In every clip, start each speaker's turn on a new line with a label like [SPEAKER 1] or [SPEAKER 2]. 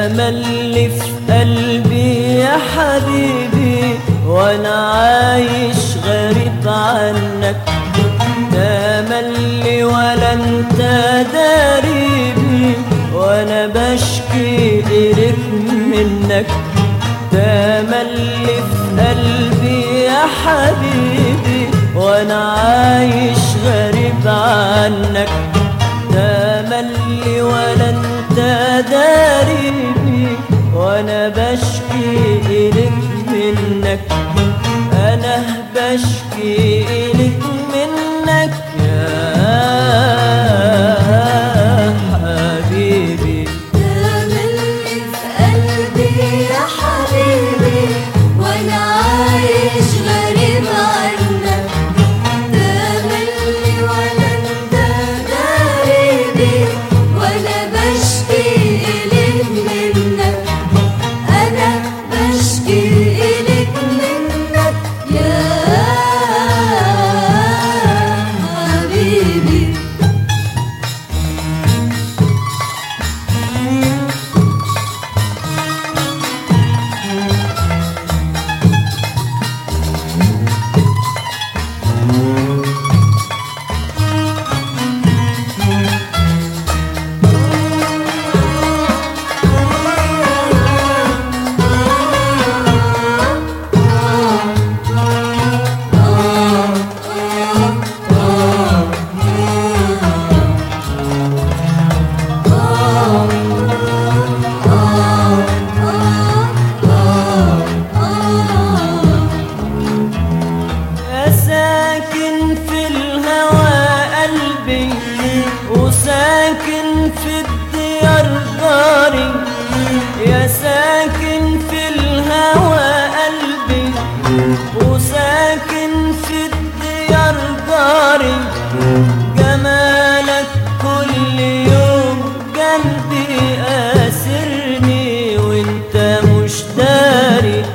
[SPEAKER 1] تملي في قلبي يا حبيبي وانا عايش غريب عنك تملي ولا انت داريبي وانا بشكي إليك منك تملي في قلبي يا حبيبي وانا عايش غريب عنك تملي ولا انت داريبي وانا بشكي إليك منك انا بشكي إليك منك يا حبيبي
[SPEAKER 2] تملي في قلبي يا حبيبي وانا عايش غريب عنك تملي ولا انت غريبي وانا بشكي اليك منك انا بشكي اليك منك يا حبيبي
[SPEAKER 1] يا ساكن في الهوى قلبي وساكن في الديار داري يا ساكن في الهوى قلبي وساكن في الديار داري جمالك كل يوم جنبي أسرني وانت مش داري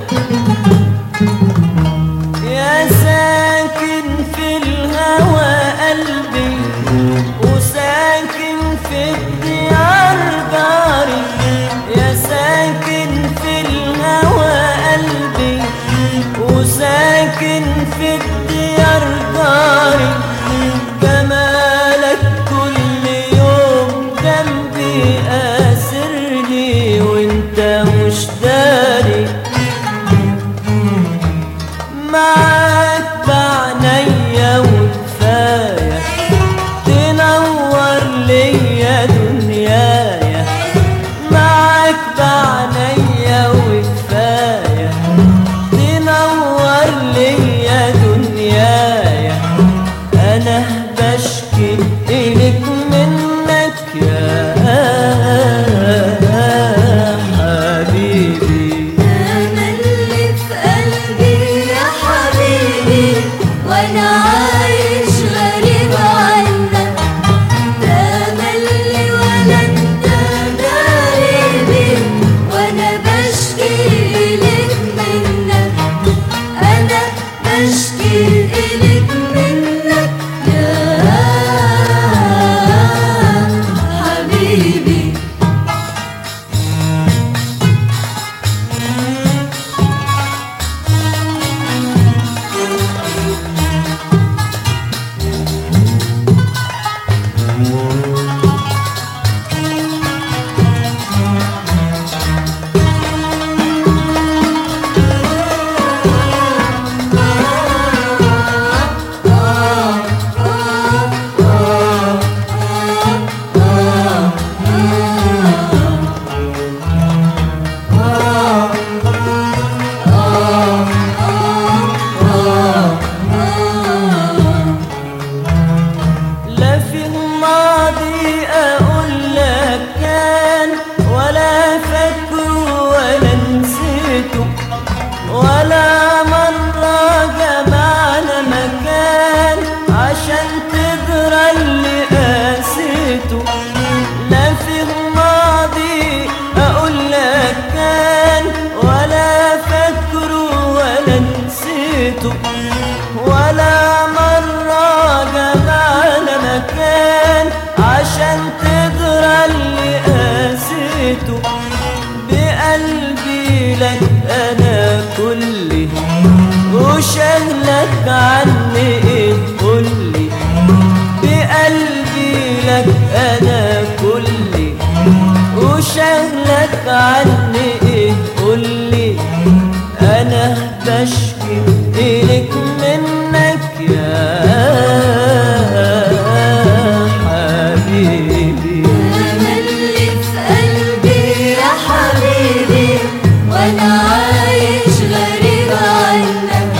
[SPEAKER 1] يا ساكن في الهوى قلبي وساكن في الديار داري يا ساكن في الهوى قلبي وساكن في الديار داري جمالك كل يوم جنبي أسرني وانت مش داري معاك بعنيا وكفاية تنور ليا دنيايا معاك بعنيا وكفاية تنور ليا دنيايا أنا بشكي إليك منك يا حبيبي
[SPEAKER 2] تملي في قلبي يا حبيبي وانا عايش غريب عنك تملي ولا انت غريبي وانا بشكي اليك منك انا بشكي اليك منك يا حبيبي
[SPEAKER 1] لا في الماضي اقول لك كان ولا فاكره ولا نسيته ولا مرة جمعنا مكان عشان تدرى اللي قاسيته لا في الماضي اقول لك كان ولا فاكره ولا نسيته ولا مرة جمعنا مكان عشان تدرى اللي قاسيته بقلبي لك انا كلي وشغلك عني ايه قولي بقلبي لك انا كلي وشغلك عني ايه قولي انا بشكي اليك منك يا حبيبي
[SPEAKER 2] تملي في قلبي يا حبيبي وانا عايش غريب عنك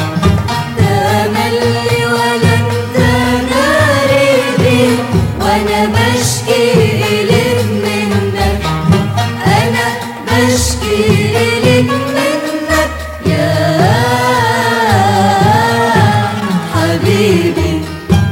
[SPEAKER 2] تملي ولا انت غريبي وانا بشكي اليك منك انا بشكي اليك منك يا حبيبي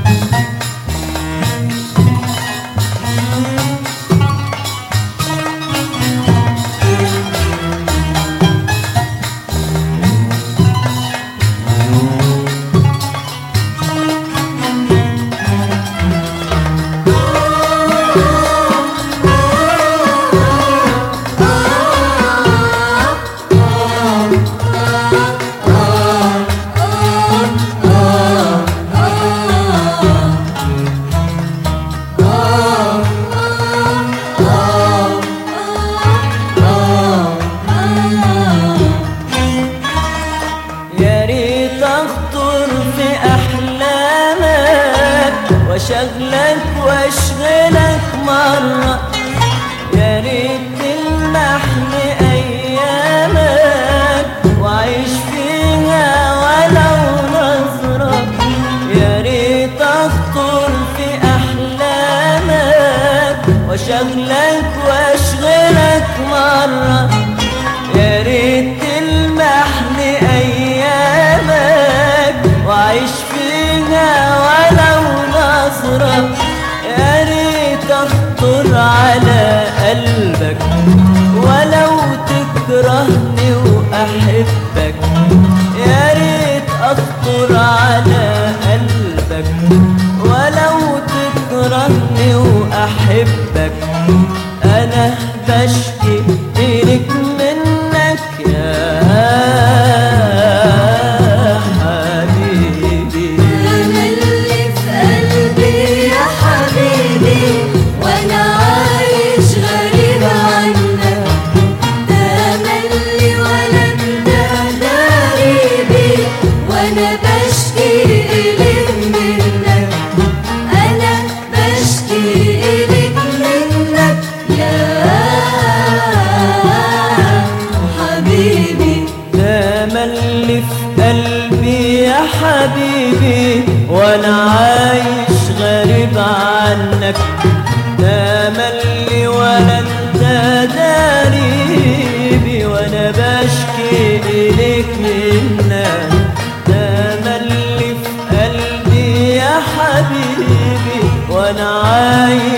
[SPEAKER 1] يا ريت اخطر في احلامك واشغلك واشغلك مره يا ريت تلمح لي ايامك واعيش فيها ولو نظره يا ريت اخطر في احلامك واشغلك واشغلك مره يا ريت تلمح لي ايامك واعيش فيها ولو نظرة يا ريت اخطر على قلبك ولو تكرهني واحبك يا ريت اخطر على قلبك ولو تكرهني واحبك انا بشكي اليك منك يا حبيبي
[SPEAKER 2] تملي في قلبي يا حبيبي وانا عايش غريب عنك تملي ولا انت غريبي وانا بشكي اليك منك انا بشكي اليك منك يا حبيبي
[SPEAKER 1] تملي في قلبي يا حبيبي وانا عايش غريب عنك تملي ولا انت داريبي وانا بشكي اليك منك تملي في قلبي يا حبيبي وانا عايش